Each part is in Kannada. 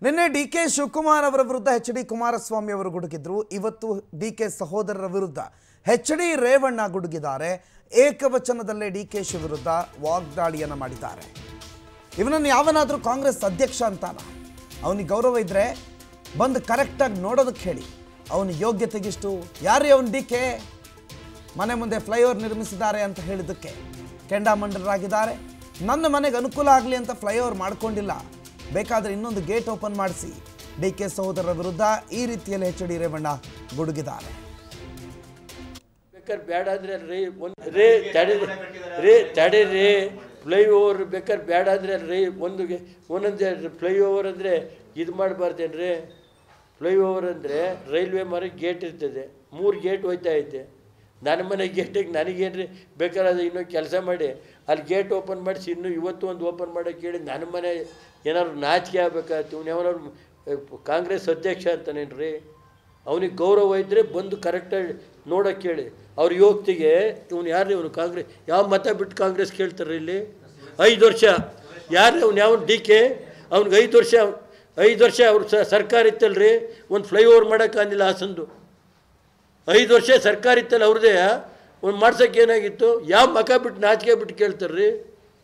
ನಿನ್ನೆ ಡಿ ಕೆ ಶಿವಕುಮಾರ್ ಅವರ ವಿರುದ್ಧ ಎಚ್ ಡಿ ಕುಮಾರಸ್ವಾಮಿ ಅವರು ಗುಡುಗಿದ್ರು ಇವತ್ತು ಡಿ ಕೆ ಸಹೋದರರ ವಿರುದ್ಧ ಎಚ್ ಡಿ ರೇವಣ್ಣ ಗುಡುಗಿದ್ದಾರೆ ಏಕವಚನದಲ್ಲೇ ಡಿ ಕೆ ಶಿ ವಿರುದ್ಧ ವಾಗ್ದಾಳಿಯನ್ನು ಮಾಡಿದ್ದಾರೆ ಇವನನ್ನು ಯಾವನಾದರೂ ಕಾಂಗ್ರೆಸ್ ಅಧ್ಯಕ್ಷ ಅಂತಾನ ಅವನಿಗೆ ಗೌರವ ಇದ್ದರೆ ಬಂದು ಕರೆಕ್ಟಾಗಿ ನೋಡೋದಕ್ಕೆ ಹೇಳಿ ಅವನ ಯೋಗ್ಯತೆಗಿಷ್ಟು ಯಾರೇ ಅವನು ಡಿ ಕೆ ಮನೆ ಮುಂದೆ ಫ್ಲೈಓವರ್ ನಿರ್ಮಿಸಿದ್ದಾರೆ ಅಂತ ಹೇಳಿದ್ದಕ್ಕೆ ಕೆಂಡಾಮಂಡರಾಗಿದ್ದಾರೆ ನನ್ನ ಮನೆಗೆ ಅನುಕೂಲ ಆಗಲಿ ಅಂತ ಫ್ಲೈಓವರ್ ಮಾಡ್ಕೊಂಡಿಲ್ಲ ಬೇಕಾದರೆ ಇನ್ನೊಂದು ಗೇಟ್ ಓಪನ್ ಮಾಡಿಸಿ ಡಿ ಕೆ ಸಹೋದರರ ವಿರುದ್ಧ ಈ ರೀತಿಯಲ್ಲಿ ಎಚ್ ಡಿ ರೇವಣ್ಣ ಗುಡುಗಿದ್ದಾರೆ ಬೇಕಾದ್ರೆ ಬೇಡ ಅಂದ್ರೆ ರೀ ಒಂದು ರೇ ತಡಿ ರೇ ತಡೀರಿ ಫ್ಲೈ ಓವರ್ ಬೇಕಾದ್ರೆ ಬೇಡ ಅಂದ್ರೆ ರೀ ಒಂದು ಒಂದೊಂದು ಫ್ಲೈ ಓವರ್ ಅಂದರೆ ಇದು ಮಾಡಬಾರ್ದೇನ್ರಿ ಫ್ಲೈ ಓವರ್ ಅಂದರೆ ರೈಲ್ವೆ ಮರ ಗೇಟ್ ಇರ್ತದೆ ಮೂರು ಗೇಟ್ ಹೋಯ್ತಾ ಐತೆ ನನ್ನ ಮನೆ ಗೇಟಿಗೆ ನನಗೇನ್ರಿ ಬೇಕಾದ್ರೆ ಅದು ಇನ್ನೂ ಕೆಲಸ ಮಾಡಿ ಅಲ್ಲಿ ಗೇಟ್ ಓಪನ್ ಮಾಡಿಸಿ ಇನ್ನೂ ಇವತ್ತು ಒಂದು ಓಪನ್ ಮಾಡೋಕ್ಕೆ ಹೇಳಿ ನನ್ನ ಮನೆ ಏನಾದ್ರು ನಾಚಿಕೆ ಆಗ್ಬೇಕಾಯ್ತು ಇವ್ನು ಯಾವನಾದ್ರು ಕಾಂಗ್ರೆಸ್ ಅಧ್ಯಕ್ಷ ಅಂತಾನೇನ್ರಿ ಅವನಿಗೆ ಗೌರವ ಇದ್ದರೆ ಬಂದು ಕರೆಕ್ಟಾಗಿ ನೋಡೋಕ್ಕೆ ಹೇಳಿ ಅವ್ರ ಯೋಗ್ತಿಗೆ ಇವನು ಯಾರು ಇವನು ಕಾಂಗ್ರೆಸ್ ಯಾವ ಮತ ಬಿಟ್ಟು ಕಾಂಗ್ರೆಸ್ ಕೇಳ್ತಾರೆ ಇಲ್ಲಿ ಐದು ವರ್ಷ ಯಾರು ಅವ್ನು ಯಾವ ಡಿ ಕೆ ಅವ್ನಿಗೆ ಐದು ವರ್ಷ ಐದು ವರ್ಷ ಅವ್ರು ಸ ಸರ್ಕಾರ ಇತ್ತಲ್ರಿ ಒಂದು ಫ್ಲೈಓವರ್ ಮಾಡೋಕ್ಕಾಗಿಲ್ಲ ಹಾಸಂದು ಐದು ವರ್ಷ ಸರ್ಕಾರ ಇತ್ತಲ್ಲ ಅವ್ರದ್ದೇ ಒಂದು ಮಾಡ್ಸೋಕೆ ಏನಾಗಿತ್ತು ಯಾವ ಮಕ ಬಿಟ್ಟು ನಾಚಿಕೆ ಬಿಟ್ಟು ಕೇಳ್ತಾರೆ ರೀ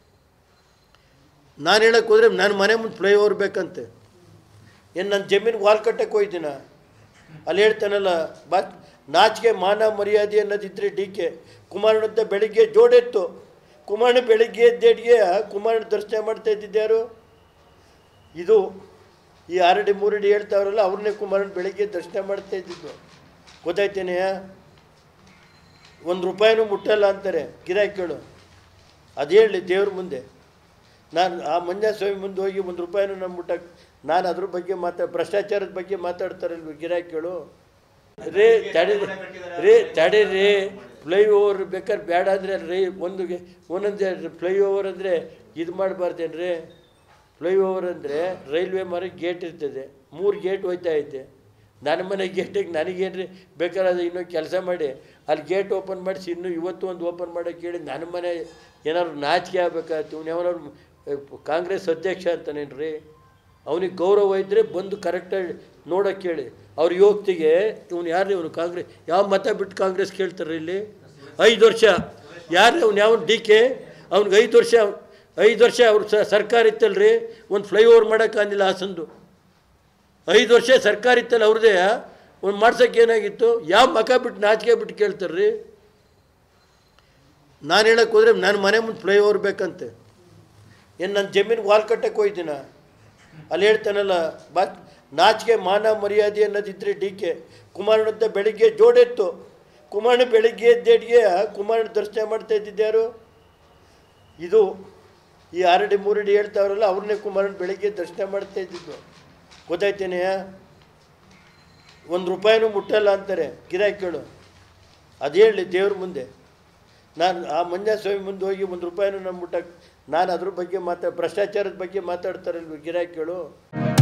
ನಾನು ಹೇಳಕ್ಕೆ ಹೋದ್ರೆ ನನ್ನ ಮನೆ ಮುಂದೆ ಫ್ಲೈಓವರ್ ಬೇಕಂತೆ ಏನು ನನ್ನ ಜಮೀನಿಗೆ ವಾಲ್ ಕಟ್ಟಕ್ಕೆ ಹೋಯ್ತೀನ ಅಲ್ಲಿ ಹೇಳ್ತಾನಲ್ಲ ಬಾ ನಾಚಿಕೆ ಮಾನ ಮರ್ಯಾದೆ ಅನ್ನೋದಿದ್ರೆ ಡಿ ಕೆ ಕುಮಾರನಂತ ಬೆಳಿಗ್ಗೆ ಜೋಡೆತ್ತು ಕುಮಾರನ ಬೆಳಿಗ್ಗೆ ಎದ್ದೇಳಿಗೆ ಕುಮಾರನ ದರ್ಶನ ಮಾಡ್ತಾ ಇದ್ದಿದ್ದ್ಯಾರು ಇದು ಈ ಆರಡಿ ಮೂರಡಿ ಹೇಳ್ತಾವ್ರಲ್ಲ ಅವ್ರನ್ನೇ ಕುಮಾರನ ಬೆಳಿಗ್ಗೆ ದರ್ಶನ ಮಾಡ್ತಾ ಇದ್ದಿದ್ದು ಗೊತ್ತಾಯ್ತೇನೆಯ ಒಂದು ರೂಪಾಯಿನೂ ಮುಟ್ಟಲ್ಲ ಅಂತಾರೆ ಗಿರಾಕಿಗಳು ಅದು ಹೇಳಿ ದೇವ್ರ ಮುಂದೆ ನಾನು ಆ ಮಂಜ ಸ್ವಾಮಿ ಮುಂದೆ ಹೋಗಿ ಒಂದು ರೂಪಾಯಿನೂ ನಮ್ಮ ಮುಟ್ಟಕ್ಕೆ ನಾನು ಅದ್ರ ಬಗ್ಗೆ ಮಾತಾ ಭ್ರಷ್ಟಾಚಾರದ ಬಗ್ಗೆ ಮಾತಾಡ್ತಾರಲ್ವ ಗಿರಾಕಿಗಳು ರೇ ತಡೀರಿ ರೇ ತಡೀರಿ ಫ್ಲೈ ಓವರ್ ಬೇಕಾದ್ರೆ ಬೇಡ ಅಂದರೆ ರೇ ಒಂದು ಒಂದೊಂದು ಫ್ಲೈ ಓವರ್ ಅಂದರೆ ಇದು ಮಾಡಬಾರ್ದೇನ್ರಿ ಫ್ಲೈ ಓವರ್ ಅಂದರೆ ರೈಲ್ವೆ ಮರ ಗೇಟ್ ಇರ್ತದೆ ಮೂರು ಗೇಟ್ ಹೋಯ್ತಾ ಐತೆ ನನ್ನ ಮನೆ ಗೇಟಿಗೆ ನನಗೇನ್ರಿ ಬೇಕಾದ್ರೆ ಅದು ಇನ್ನೂ ಕೆಲಸ ಮಾಡಿ ಅಲ್ಲಿ ಗೇಟ್ ಓಪನ್ ಮಾಡಿಸಿ ಇನ್ನೂ ಇವತ್ತು ಒಂದು ಓಪನ್ ಮಾಡೋಕ್ಕೆ ಹೇಳಿ ನನ್ನ ಮನೆ ಏನಾದ್ರು ನಾಚಿಕೆ ಆಗ್ಬೇಕಾಯ್ತು ಇವ್ನು ಯಾವನಾದ್ರು ಕಾಂಗ್ರೆಸ್ ಅಧ್ಯಕ್ಷ ಅಂತಾನೇನ್ರಿ ಅವನಿಗೆ ಗೌರವ ಇದ್ದರೆ ಬಂದು ಕರೆಕ್ಟಾಗಿ ನೋಡೋಕ್ಕೆ ಹೇಳಿ ಅವ್ರ ಯೋಗ್ತಿಗೆ ಇವನು ಯಾರು ಇವನು ಕಾಂಗ್ರೆಸ್ ಯಾವ ಮತ ಬಿಟ್ಟು ಕಾಂಗ್ರೆಸ್ ಕೇಳ್ತಾರೆ ಇಲ್ಲಿ ಐದು ವರ್ಷ ಯಾರು ಅವ್ನು ಯಾವ ಡಿ ಕೆ ಅವ್ನಿಗೆ ಐದು ವರ್ಷ ಐದು ವರ್ಷ ಅವ್ರು ಸ ಸರ್ಕಾರ ಇತ್ತಲ್ರಿ ಒಂದು ಫ್ಲೈಓವರ್ ಮಾಡೋಕ್ಕಾಗಿಲ್ಲ ಹಾಸಂದು ಐದು ವರ್ಷ ಸರ್ಕಾರ ಇತ್ತಲ್ಲ ಅವ್ರದ್ದೇ ಒಂದು ಮಾಡ್ಸೋಕ್ಕೆ ಏನಾಗಿತ್ತು ಯಾವ ಮಕ ಬಿಟ್ಟು ನಾಚಿಕೆ ಬಿಟ್ಟು ಕೇಳ್ತಾರೆ ರೀ ನಾನು ಹೇಳಕ್ಕೆ ಹೋದ್ರೆ ನನ್ನ ಮನೆ ಮುಂದೆ ಫ್ಲೈಓವರ್ ಬೇಕಂತೆ ಏನು ನನ್ನ ಜಮೀನಿಗೆ ವಾಲ್ ಕಟ್ಟಕ್ಕೆ ಹೋಯ್ತೀನ ಅಲ್ಲಿ ಹೇಳ್ತಾನಲ್ಲ ಬಾ ನಾಚಿಕೆ ಮಾನ ಮರ್ಯಾದೆ ಅನ್ನೋದಿದ್ರೆ ಡಿ ಕೆ ಕುಮಾರನಂತ ಬೆಳಿಗ್ಗೆ ಜೋಡೆತ್ತು ಕುಮಾರನ ಬೆಳಿಗ್ಗೆ ಎದ್ದೇಳಿಗೆ ಕುಮಾರನ ದರ್ಶನ ಮಾಡ್ತಾ ಇದ್ದಿದ್ದ್ಯಾರು ಇದು ಈ ಆರಡಿ ಮೂರಡಿ ಹೇಳ್ತಾವ್ರಲ್ಲ ಅವ್ರನ್ನೇ ಕುಮಾರನ ಬೆಳಿಗ್ಗೆ ದರ್ಶನ ಮಾಡ್ತಾ ಇದ್ದಿದ್ದು ಗೊತ್ತಾಯ್ತೇನೆಯ ಒಂದು ರೂಪಾಯಿನೂ ಮುಟ್ಟಲ್ಲ ಅಂತಾರೆ ಗಿರಾಕಿಗಳು ಅದು ಹೇಳಿ ದೇವ್ರ ಮುಂದೆ ನಾನು ಆ ಮಂಜ ಸ್ವಾಮಿ ಮುಂದೆ ಹೋಗಿ ಒಂದು ರೂಪಾಯಿನೂ ನಮ್ಮ ಮುಟ್ಟಕ್ಕೆ ನಾನು ಅದ್ರ ಬಗ್ಗೆ ಮಾತಾ ಭ್ರಷ್ಟಾಚಾರದ ಬಗ್ಗೆ ಮಾತಾಡ್ತಾರಲ್ವ ಗಿರಾಕಿಗಳು